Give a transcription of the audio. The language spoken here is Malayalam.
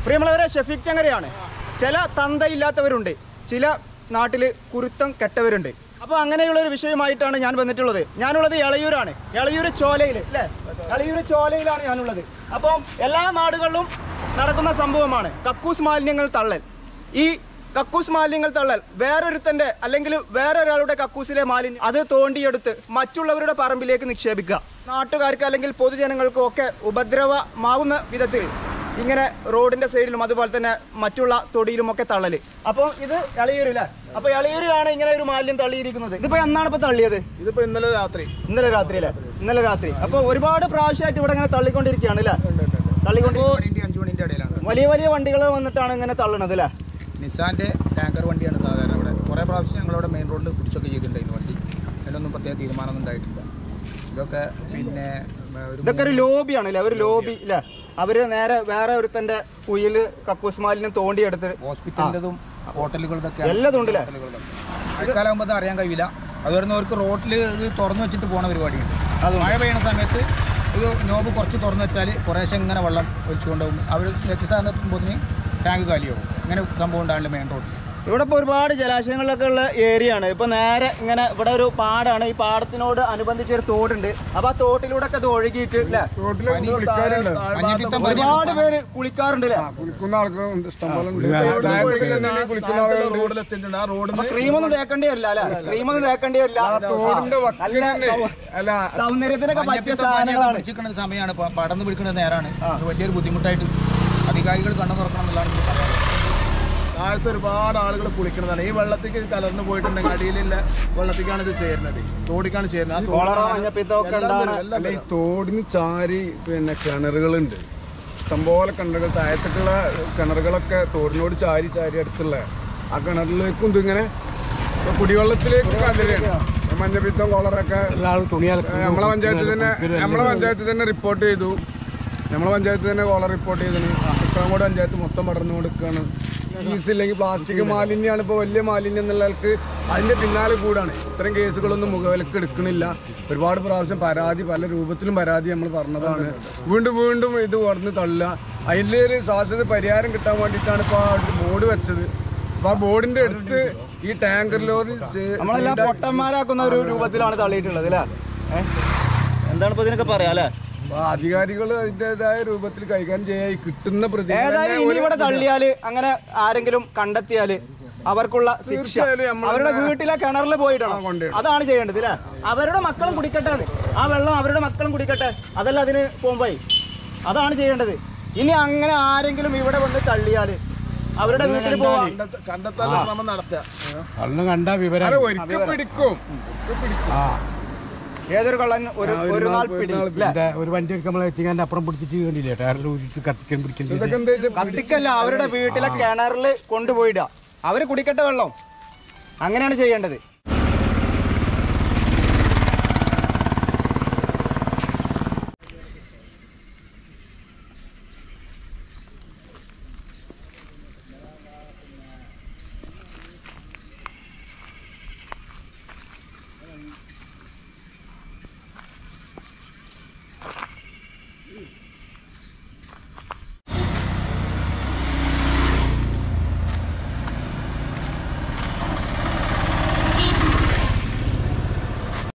പ്രിയമുള്ളവരെ ഷെഫീഖ് ചങ്ങരയാണ് ചില തന്തയില്ലാത്തവരുണ്ട് ചില നാട്ടിൽ കുരുത്തം കെട്ടവരുണ്ട് അപ്പോൾ അങ്ങനെയുള്ള ഒരു വിഷയമായിട്ടാണ് ഞാൻ വന്നിട്ടുള്ളത് ഞാനുള്ളത് എളയൂരാണ് എളയൂർ ചോലയിൽ അല്ലേ എളയൂർ ചോലയിലാണ് ഞാനുള്ളത് അപ്പം എല്ലാ നാടുകളിലും നടക്കുന്ന സംഭവമാണ് കക്കൂസ് മാലിന്യങ്ങൾ തള്ളൽ ഈ കക്കൂസ് മാലിന്യങ്ങൾ തള്ളൽ വേറൊരുത്തന്റെ അല്ലെങ്കിൽ വേറൊരാളുടെ കക്കൂസിലെ മാലിന്യം അത് തോണ്ടിയെടുത്ത് മറ്റുള്ളവരുടെ പറമ്പിലേക്ക് നിക്ഷേപിക്കുക നാട്ടുകാർക്ക് അല്ലെങ്കിൽ പൊതുജനങ്ങൾക്കും ഒക്കെ ഉപദ്രവമാവുന്ന വിധത്തിൽ ഇങ്ങനെ റോഡിന്റെ സൈഡിലും അതുപോലെ തന്നെ മറ്റുള്ള തൊടിയിലും ഒക്കെ തള്ളല് അപ്പോൾ ഇത് എളയൂരില്ലേ അപ്പൊ എളയൂരാണ് ഇങ്ങനെ ഒരു മാലിന്യം തള്ളിയിരിക്കുന്നത് ഇതിപ്പോ എന്നാണ് ഇപ്പൊ തള്ളിയത് ഇതിപ്പോ ഇന്നലെ രാത്രി ഇന്നലെ രാത്രി അല്ലേ ഇന്നലെ രാത്രി അപ്പൊ ഒരുപാട് പ്രാവശ്യമായിട്ട് ഇവിടെ ഇങ്ങനെ തള്ളിക്കൊണ്ടിരിക്കുകയാണ് അല്ലേ തള്ളിക്കൊണ്ട് അഞ്ചു മണിന്റെ ഇടയിലാണ് വലിയ വലിയ വണ്ടികൾ വന്നിട്ടാണ് ഇങ്ങനെ തള്ളണത് അല്ലേ നിസാന്റെ ടാങ്കർ വണ്ടിയാണ് സാധാരണ ഇവിടെ കുറേ പ്രാവശ്യം ഞങ്ങളവിടെ മെയിൻ റോഡിൽ പിടിച്ചൊക്കെ ചെയ്തിട്ടുണ്ടായിരുന്നു വണ്ടി അതിലൊന്നും പ്രത്യേക തീരുമാനമൊന്നും ഉണ്ടായിട്ടില്ല ഇതൊക്കെ പിന്നെ ഉം, ഒരു ഇതൊക്കെ ഒരു ലോബിയാണ് അല്ലേ ഒരു ലോബി അല്ലേ അവര് നേരെ വേറെ ഒരുത്തന്റെ കുയില് കക്കൂസ് മാലിന്യം തോണ്ടിയെടുത്ത് ഹോസ്പിറ്റലിൻ്റെതും ഹോട്ടലുകളുടെ എല്ലതും ഉണ്ടല്ലേ മഴക്കാലാകുമ്പോൾ അത് അറിയാൻ കഴിയില്ല അതുപോലെ അവർക്ക് റോട്ടിൽ ഇത് തുറന്നു വെച്ചിട്ട് പോണ പരിപാടിയുണ്ട് അതുണ്ട്. മഴ പെയ്യുന്ന സമയത്ത് ഇത് നോബ് കുറച്ച് തുറന്നു വെച്ചാൽ കുറേശ്ശെ ഇങ്ങനെ വെള്ളം ഒഴിച്ചു കൊണ്ടുപോകും അവർ രക്തസ്ഥാനത്തുമ്പോഴത്തേന് ടാങ്ക് കാലിയാവും ഇങ്ങനെ സംഭവം ഉണ്ടാവില്ല മെയിൻ റോഡിൽ ഇവിടെ ഇപ്പോൾ ഒരുപാട് ജലാശയങ്ങളിലൊക്കെ ഉള്ള ഏരിയ ആണ് ഇപ്പൊ നേരെ ഇങ്ങനെ ഇവിടെ ഒരു പാടാണ് ഈ പാടത്തിനോട് അനുബന്ധിച്ച് ഒരു തോടുണ്ട് അപ്പൊ ആ തോട്ടിലൂടെ ഒക്കെ അത് ഒഴുകിയിട്ട് അല്ലേ റോട്ടിൽ കുളിക്കാറുണ്ട് മഞ്ഞപ്പിത്തം ഒരുപാട് പേര് കുളിക്കാറുണ്ട് അല്ലേ കുളിക്കുന്ന ആൾക്കാരുണ്ട് ഇഷ്ടംപോലെ കുളിക്കുന്ന ആളുകളുണ്ട് റോഡിലെത്തിയിട്ടുണ്ട് ആ റോഡിൽ അപ്പൊ ക്രീമൊന്നും തേക്കേണ്ടി വരില്ല അല്ലേ ക്രീമൊന്നും തേക്കേണ്ടി വരില്ല തോടിന്റെ നല്ല വക്കിൽ സൗ- അല്ല സൗന്ദര്യത്തിനൊക്കെ പറ്റിയ മഞ്ഞപ്പിത്തം സാധനങ്ങളാണ് പിടിച്ചിരിക്കുന്ന ഒരു സമയമാണ് ഇപ്പൊ പടർന്ന് പിടിക്കുന്ന നേരമാണ് അത് വലിയൊരു ബുദ്ധിമുട്ടായിട്ട് അധികാരികൾ കണ്ണു തുറക്കണം എന്നുള്ളതാണ് എനിക്ക് പറയാനുള്ളത് താഴത്ത് ഒരുപാട് ആളുകൾ കുളിക്കുന്നതാണ് ഈ വെള്ളത്തേക്ക് കലർന്നു പോയിട്ടുണ്ടെങ്കിൽ അടിയിലുള്ള വെള്ളത്തേക്കാണ് ഇത് ചേരുന്നത് തോടിക്കാണ് ചേരുന്നത് ആ കോളറ തോടിലാണ് മഞ്ഞപ്പിത്തം ഒക്കെ എല്ലാം ഉണ്ടാവണ വരും, എല്ലാം അല്ല ഈ വരും. തോടിന് ചാരി പിന്നെ കിണറുകളുണ്ട് ഇഷ്ടംപോലെ കിണറുകൾ താഴത്തേക്കുള്ള കിണറുകളൊക്കെ തോടിനോട് ചാരി ചാരി അടുത്തുള്ള ആ കിണറിലേക്കും ഇതിങ്ങനെ ഇപ്പൊ കുടിവെള്ളത്തിലേക്ക് കലരുകയാണ് മഞ്ഞപ്പിത്തം കോളറൊക്കെ നമ്മളെ പഞ്ചായത്തിൽ തന്നെ നമ്മളെ പഞ്ചായത്തിൽ തന്നെ റിപ്പോർട്ട് ചെയ്തു നമ്മളെ പഞ്ചായത്ത് തന്നെ കോളർ റിപ്പോർട്ട് ചെയ്തിന് ഉത്തരങ്കോട് പഞ്ചായത്ത് മൊത്തം പടർന്നു കൊടുക്കുകയാണ് ഈസ് ഇല്ലെങ്കിൽ പ്ലാസ്റ്റിക് മാലിന്യമാണ് ഇപ്പോൾ വലിയ മാലിന്യം എന്നുള്ളവർക്ക് അതിന്റെ പിന്നാലെ കൂടാണ് ഇത്തരം കേസുകളൊന്നും മുഖവിലക്ക് എടുക്കണില്ല ഒരുപാട് പ്രാവശ്യം പരാതി പല രൂപത്തിലും പരാതി നമ്മൾ പറഞ്ഞതാണ് വീണ്ടും വീണ്ടും ഇത് ഉടന്ന് തള്ളുക അതിലൊരു ശാശ്വത പരിഹാരം കിട്ടാൻ വേണ്ടിയിട്ടാണ് ഇപ്പോൾ ആ ഒരു ബോർഡ് വെച്ചത് അപ്പോൾ ആ ബോർഡിന്റെ അടുത്ത് ഈ ടാങ്കർ ലോറി സേ- നമ്മളെല്ലാം പൊട്ടന്മാരാക്കുന്ന ഒരു രൂപത്തിലാണ് തള്ളിയിട്ടുള്ളത് അല്ലേ ഏഹ്? എന്താണ് ഇപ്പൊ ഇതിനൊക്കെ പറയാ അല്ലേ അപ്പൊ അധികാരികൾ അതിൻ്റെതായ രൂപത്തിൽ കൈകാര്യം ചെയ്യാൻ ഈ കിട്ടുന്ന പ്രതി ഏതായാലും ഇനി ഇവിടെ തള്ളിയാല് അങ്ങനെ ആരെങ്കിലും കണ്ടെത്തിയാല് അവർക്കുള്ള ശിക്ഷ തീർച്ചയായും നമ്മള് അവരുടെ വീട്ടിലെ കിണറിൽ പോയിട്ടാണ് കൊണ്ടുവരും. അതാണ് ചെയ്യേണ്ടത് അല്ലേ അവരുടെ മക്കളും കുടിക്കട്ടെ അത്. ആ വെള്ളം അവരുടെ മക്കളും കുടിക്കട്ടെ അതല്ല അതിന് പോകുമ്പോയി അതാണ് ചെയ്യേണ്ടത് ഇനി അങ്ങനെ ആരെങ്കിലും ഇവിടെ വന്ന് തള്ളിയാല് അവരുടെ വീട്ടിൽ പോവാ കണ്ടെത്ത- കണ്ടെത്താനുള്ള ശ്രമം നടത്തുക കള്ള് കണ്ട വിവരം അല്ല ഒരിക്കൽ പിടിക്കും ഒരിക്കൽ പിടിക്കും ഏതൊരു കള്ളൻ ഒരു ഒരു നാൾ പിടി അല്ലേ? എന്താ ഒരു വണ്ടി എടുക്കുമ്പോൾ എത്തിക്കാൻ്റെ അപ്പുറം പിടിച്ചിട്ട് കണ്ടില്ലേ ടയറിൽ ഊരിട്ട് കത്തിക്കാൻ പിടിക്കാൻ ഇതൊക്കെ എന്താ വെച്ചാൽ കത്തിക്കല്ല അവരുടെ വീട്ടിലെ കിണറിൽ കൊണ്ടുപോയിടുക അവര് കുടിക്കട്ടെ വെള്ളം അങ്ങനെയാണ് ചെയ്യേണ്ടത്